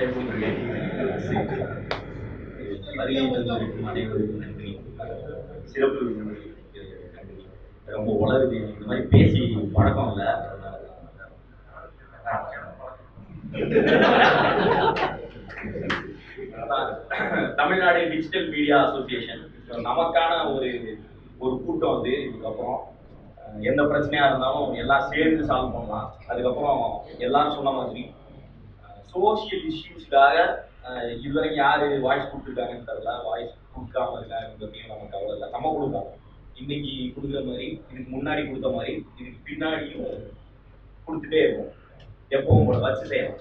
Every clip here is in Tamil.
வருகை தந்திருக்கும் அனைவருக்கும் நன்றி சிறப்பு விருந்தினருக்கு நன்றி ரொம்ப உலகுது இந்த மாதிரி பேசி பழக்கம் இல்லை அதான் தமிழ்நாடு டிஜிட்டல் மீடியா அசோசியேஷன் நமக்கான ஒரு ஒரு கூட்டம் வந்து இதுக்கப்புறம் அஹ், எந்த பிரச்சனையா இருந்தாலும் எல்லாம் சேர்ந்து சால்வ் பண்ணலாம் அதுக்கப்புறம் எல்லாரும் சொன்ன மாதிரி சோஷியல் இஷ்யூஸ்க்காக இதுவரைக்கும் யாரு வாய்ஸ் கொடுத்துருக்காங்கன்னு தெரியல வாய்ஸ் கொடுக்காம இருக்காங்க பற்றியும் நமக்கு அவ்வளோ இல்லை நம்ம கொடுக்கலாம் இன்னைக்கு கொடுக்குற மாதிரி இதுக்கு முன்னாடி கொடுத்த மாதிரி இதுக்கு பின்னாடியும் கொடுத்துட்டே இருக்கும் எப்பவும் போல வச்சு செய்யலாம்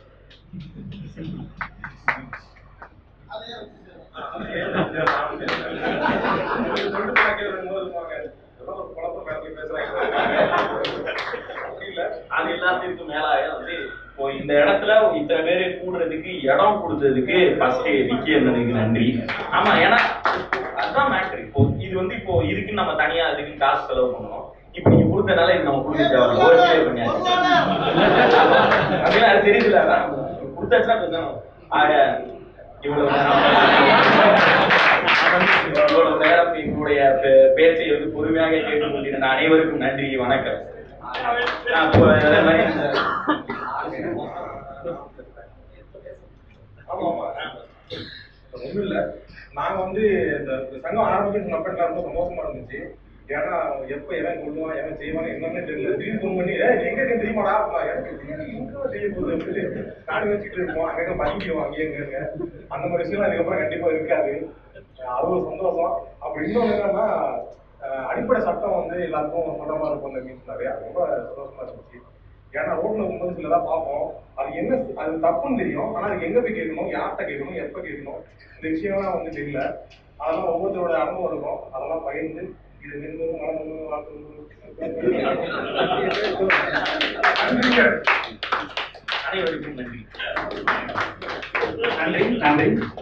அது எல்லாத்துக்கும் மேலாக வந்து இப்போ இந்த இடத்துல இத்தனை பேர் கூடுறதுக்கு இடம் கொடுத்ததுக்கு ஃபர்ஸ்ட் விக்கி அண்ணனுக்கு நன்றி ஆமா ஏன்னா அதுதான் மேட்ரு இப்போ இது வந்து இப்போ இதுக்கு நம்ம தனியா அதுக்கு காசு செலவு பண்ணணும் இப்போ நீங்க கொடுத்தனால இது நம்ம கொடுக்க தேவையில்ல ஒரு சிலே பண்ணியாச்சு அப்படின்னா அது தெரியுதுல அதான் கொடுத்தாச்சுன்னா பேசணும் ஆக இவ்வளவு நேரம் இவ்வளவு நேரம் எங்களுடைய பே- பேச்சை வந்து பொறுமையாக கேட்டுக்கொண்டிருந்த அனைவருக்கும் நன்றி வணக்கம் நான் இப்போ அதே மாதிரி இந்த- ஆமா ஆமா ஒண்ணும் இல்ல நாங்க வந்து இந்த இந்த சங்கம் ஆரம்பிக்கிறது சொன்னப்ப ரொம்ப சந்தோஷமா இருந்துச்சு ஏன்னா எப்ப எவன் கொள்ளுவான் எவன் செய்வான் என்னன்னு தெரியல திடீர்னு ஃபோன் பண்ணி "ஏய், நீ எங்க இருக்க தெரியுமாடா அப்படின்னா, எனக்கு தெரியாது, எங்க செய்ய போகுது அப்படின்னு நாடு வச்சுட்டு இருப்போம் அங்கங்க பதுங்கிடுவோம் அங்கேயே இங்க அந்த மாதிரி விஷயம் அதுக்கப்புறம் கண்டிப்பா இருக்காது அஹ் அது ஒரு சந்தோஷம் அப்புறம் இன்னொன்னு என்னன்னா அஹ் அடிப்படை சட்டம் வந்து எல்லாருக்கும் சொல்ற மாதிரி இருக்கும் இந்த மீன்ஸ் நிறையா ரொம்ப சந்தோஷமா இருந்துச்சு ஏன்னா ரோட்ல போகும்போது சிலதா பார்ப்போம் அது என்ன அது தப்புன்னு தெரியும் ஆனா அதுக்கு எங்க போய் கேட்கணும் யார்கிட்ட கேட்கணும் எப்ப கேட்கணும் இந்த விஷயம்லாம் வந்து தெரியல அதெல்லாம் ஒவ்வொருத்தரோட அனுபவம் இருக்கும் அதெல்லாம் பகிர்ந்து இது மென்மேலும் வளர்ந்து வாழ்த்து நன்றிங்க அனைவருக்கும் நன்றி நன்றி நன்றி